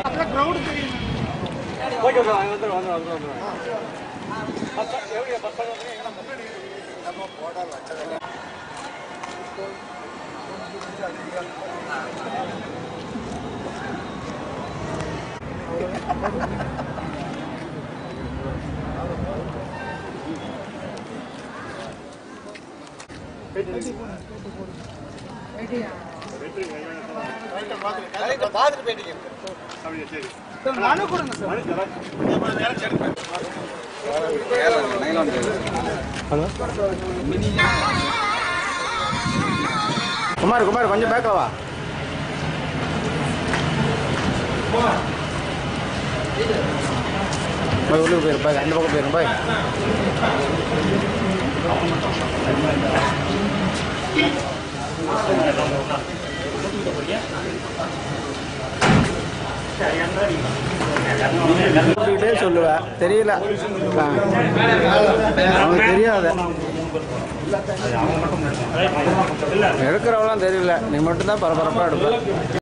okay sir வந்துடும் வந்துடும் வந்துடும் வந்துடும் பஸ் எப்படி பஸ் பார்த்துட்டு போயிட்டீங்க அப்படியே சரி மனு கொடுங்க சார் குமார் குமார் கொஞ்சம் பேக்கில் வா போய் உள்ளுக்கு போயிரு பாய் அந்த பக்கம் போயிரும் பாய் கூப்பிட்டுக்கிட்டே சொல்லுவேன் தெரியல அவனுக்கு தெரியாது எடுக்கிறவங்களாம் தெரியல நீ மட்டும்தான் பரபரப்பாக எடுப்ப